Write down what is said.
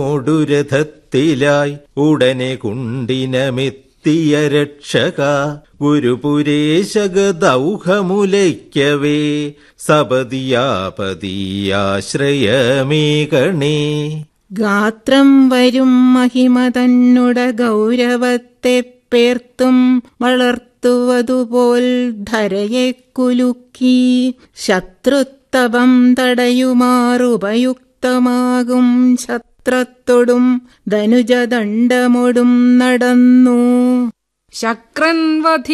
ഓടുരഥത്തിലായി ഉടനെ കുണ്ടിനമെത്തിയ രക്ഷക ഗുരുപുരേശകദൗഹമുലയ്ക്കവേ സപതിയാപതിയാശ്രയമേകണേ ഗാത്രം വരും മഹിമ തന്നുട ഗൗരവത്തെ പേർത്തും വളർത്തുവതുപോൽ ധരയെ കുലുക്കി ശത്രുത്തവം തടയുമാറുപയുക്തമാകും ഛത്രത്തൊടും ധനുജദണ്ഡമൊടും നടന്നു ശക്രൻ വധി